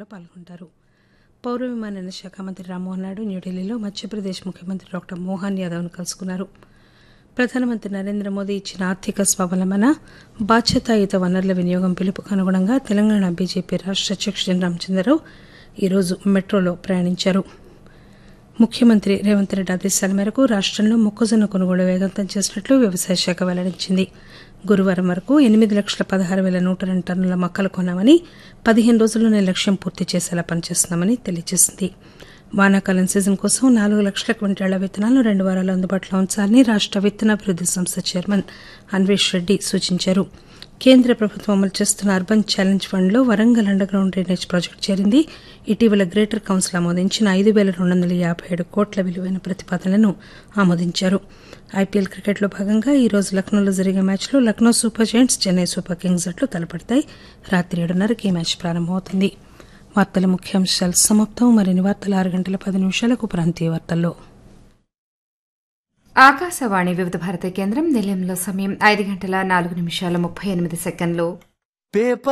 కార్యక్రమంలో పాల్గొంటారు పౌర విమానయాన శాఖ మంత్రి రామ్మోహన్ నాయుడు న్యూఢిల్లీలో మధ్యప్రదేశ్ ముఖ్యమంత్రి డాక్టర్ మోహన్ యాదవ్ను కలుసుకున్నారు ప్రధానమంత్రి నరేంద్ర మోదీ ఇచ్చిన ఆర్థిక స్వావలంబన బాధ్యతాయుత వనరుల వినియోగం పిలుపుకు అనుగుణంగా తెలంగాణ బీజేపీ రాష్ట అధ్యక్షుడు రామచంద్రరావు ఈరోజు మెట్రోలో ప్రయాణించారు ముఖ్యమంత్రి రేవంత్ రెడ్డి ఆదేశాల మేరకు రాష్టంలో మొక్కజొన్న కొనుగోలు వేగవంతం చేసినట్లు వ్యవసాయ శాఖ వెల్లడించింది గురువారం వరకు ఎనిమిది లక్షల పదహారు వేల నూట రెండు టన్నుల మొక్కలు కొన్నామని పదిహేను రోజుల్లోనే లక్ష్యం పూర్తి చేసేలా పనిచేస్తున్నామని తెలియజేసింది వానాకాలం సీజన్ కోసం నాలుగు లక్షల క్వింటాళ్ల విత్తనాలను రెండు వారాలు అందుబాటులో ఉంచాలని రాష్ట విత్తనాభివృద్ది సంస్థ చైర్మన్ అన్వేష్ రెడ్డి సూచించారు కేంద్ర ప్రభుత్వం అమలు చేస్తున్న అర్బన్ ఛాలెంజ్ ఫండ్లో Warangal underground drainage project చేరింది ఇటీవల గ్రేటర్ కౌన్సిల్ ఆమోదించిన ఐదు వేల రెండు వందల యాభై ఏడు కోట్ల విలువైన ప్రతిపాదనలను ఆమోదించారు ఐపీఎల్ క్రికెట్లో భాగంగా ఈ రోజు లక్నోలో జరిగే మ్యాచ్లో Lucknow Super Giants Chennai Super Kings జట్లు తలపడతాయి రాత్రి ఏడున్నరకి ఈ మ్యాచ్ ప్రారంభమవుతుంది వార్తల ముఖ్యాంశాలు సమాప్తం మరిన్ని వార్తలు ఆరు గంటల పది నిమిషాలకు ప్రాంతీయ వార్తల్లో ఆకాశవాణి వివిధ భారతి కేంద్రం నిలయంలో సమయం ఐదు గంటల నాలుగు నిమిషాల ముప్పై ఎనిమిది సెకండ్లు పేపర్